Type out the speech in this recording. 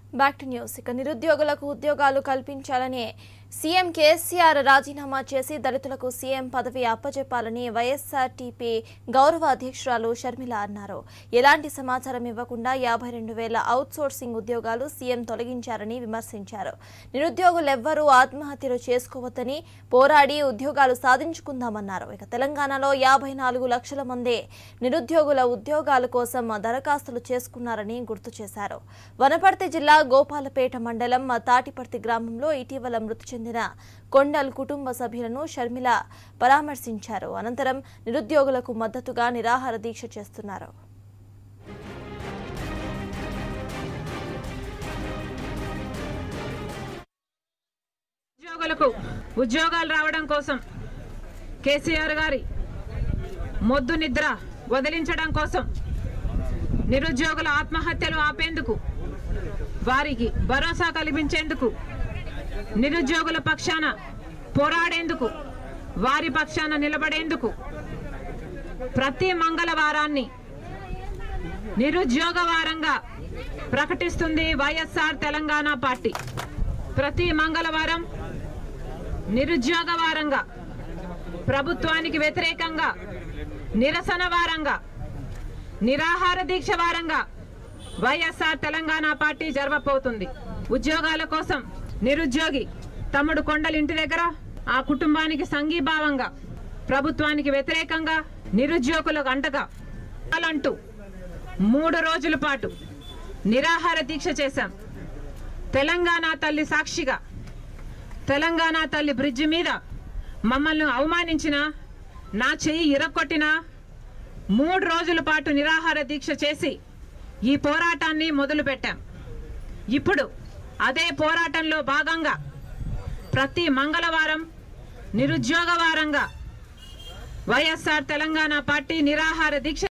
back to news ఇక నిరుద్యోగులకు ఉద్యోగాలు కల్పించాలని సీఎం కేసీఆర్ రాజీనామా చేసి దళితులకు సీఎం పదవి అప్పచెప్పాలని వైఎస్ఆర్టీపీ గౌరవ అధ్యక్షురాలు షర్మిల అన్నారు ఎలాంటి సమాచారం ఇవ్వకుండా యాభై రెండు వేల అవుట్సోర్సింగ్ ఉద్యోగాలు సీఎం తొలగించారని విమర్శించారు నిరుద్యోగులెవ్వరూ ఆత్మహత్యలు చేసుకోవద్దని పోరాడి ఉద్యోగాలు సాధించుకుందామన్నారు ఇక తెలంగాణలో యాభై నాలుగు లక్షల మంది నిరుద్యోగుల ఉద్యోగాల కోసం దరఖాస్తులు చేసుకున్నారని గుర్తు చేశారు వనపర్తి జిల్లా గోపాలపేట మండలం తాటిపర్తి గ్రామంలో ఇటీవల మృతి చెందిన కొండల్ కుటుంబ సభ్యులను షర్మిల పరామర్శించారు అనంతరం నిరుద్యోగులకు మద్దతుగా నిరాహార దీక్ష చేస్తున్నారు ఉద్యోగులకు ఉద్యోగాలు రావడం కోసం కేసీఆర్ గారి మొద్దు నిద్ర వదిలించడం కోసం నిరుద్యోగుల ఆత్మహత్యలు ఆపేందుకు వారికి భరోసా కల్పించేందుకు నిరుద్యోగుల పక్షాన పోరాడేందుకు వారి పక్షాన నిలబడేందుకు ప్రతి మంగళవారాన్ని నిరుద్యోగ వారంగా ప్రకటిస్తుంది వైఎస్ఆర్ తెలంగాణ పార్టీ ప్రతి మంగళవారం నిరుద్యోగ వారంగా ప్రభుత్వానికి వ్యతిరేకంగా నిరసన వారంగా నిరాహార దీక్ష వారంగా వైఎస్ఆర్ తెలంగాణ పార్టీ జరగబోతుంది ఉద్యోగాల కోసం నిరుద్యోగి తమ్ముడు కొండల ఇంటి దగ్గర ఆ కుటుంబానికి సంఘీభావంగా ప్రభుత్వానికి వ్యతిరేకంగా నిరుద్యోగులకు అంటగా అంటూ మూడు రోజుల పాటు నిరాహార దీక్ష చేశాం తెలంగాణ తల్లి సాక్షిగా తెలంగాణ తల్లి బ్రిడ్జి మీద మమ్మల్ని అవమానించిన నా చెయ్యి ఇరక్కొట్టిన మూడు రోజుల పాటు నిరాహార దీక్ష చేసి ఈ పోరాటాన్ని మొదలుపెట్టాం ఇప్పుడు అదే పోరాటంలో భాగంగా ప్రతి మంగళవారం నిరుద్యోగ వారంగా వైఎస్ఆర్ తెలంగాణ పార్టీ నిరాహార దీక్ష